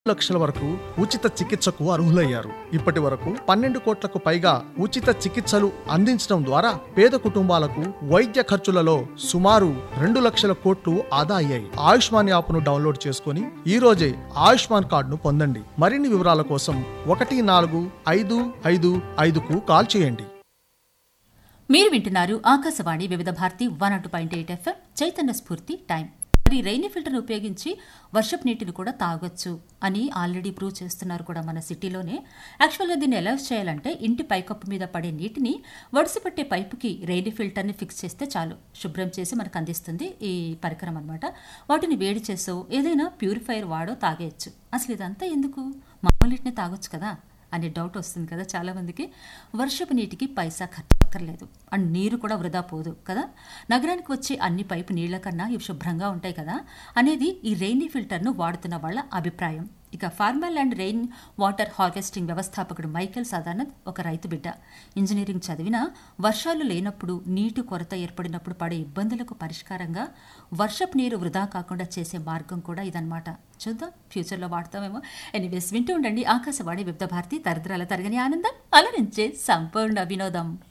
లక్షల వరకు ఉచిత చికిత్సకు అర్హులయ్యారు ఇప్పటి వరకు పన్నెండు కోట్లకు పైగా ఉచిత చికిత్సలు అందించడం ద్వారా పేద కుటుంబాలకు వైద్య ఖర్చులలో సుమారు రెండు లక్షల కోట్లు ఆదా అయ్యాయి ఆయుష్మాన్ యాప్ను డౌన్లోడ్ చేసుకుని ఈ రోజే ఆయుష్మాన్ కార్డును పొందండి మరిన్ని వివరాల కోసం ఒకటి నాలుగు ఐదు ఐదు ఐదుకు కాల్ చేయండి మీరు వింటున్నారు ఆకాశవాణి వివిధ భారతి వన్ అటు పాయింట్ ఎయిట్ ఎఫ్ఎం చైతన్య స్ఫూర్తి టైం మరి రైనీ ఫిల్టర్ ఉపయోగించి వర్షపు నీటిని కూడా తాగొచ్చు అని ఆల్రెడీ ప్రూవ్ చేస్తున్నారు కూడా మన సిటీలోనే యాక్చువల్గా దీన్ని ఎలా చేయాలంటే ఇంటి పైకప్పు మీద పడే నీటిని వడిసిపట్టే పైపుకి రైనీ ఫిల్టర్ని ఫిక్స్ చేస్తే చాలు శుభ్రం చేసి మనకు అందిస్తుంది ఈ పరికరం అనమాట వాటిని వేడి చేసో ఏదైనా ప్యూరిఫైయర్ వాడో తాగేయచ్చు అసలు ఇదంతా ఎందుకు మామూలు నీటిని తాగొచ్చు కదా అనే డౌట్ వస్తుంది కదా చాలా మందికి వర్షపు నీటికి పైసా ఖర్చు అక్కర్లేదు అండ్ నీరు కూడా వృధా పోదు కదా నగరానికి వచ్చే అన్ని పైపు నీళ్ల కన్నా ఇవి శుభ్రంగా ఉంటాయి కదా అనేది ఈ రెయినీ ఫిల్టర్ను వాడుతున్న వాళ్ళ అభిప్రాయం ఇక formal and rain water harvesting వ్యవస్థాపకుడు మైకేల్ సదానంద్ ఒక రైతు బిడ్డ ఇంజనీరింగ్ చదివినా వర్షాలు లేనప్పుడు నీటి కొరత ఏర్పడినప్పుడు పడే ఇబ్బందులకు పరిష్కారంగా వర్షపు నీరు వృధా కాకుండా చేసే మార్గం కూడా ఇదన్నమాట చూద్దాం ఫ్యూచర్లో వాడతామేమో ఎనీవేస్ వింటూ ఉండండి ఆకాశవాణి వివిధ భారతి తరతరాల తరగని ఆనందం అలరించే సంపూర్ణ వినోదం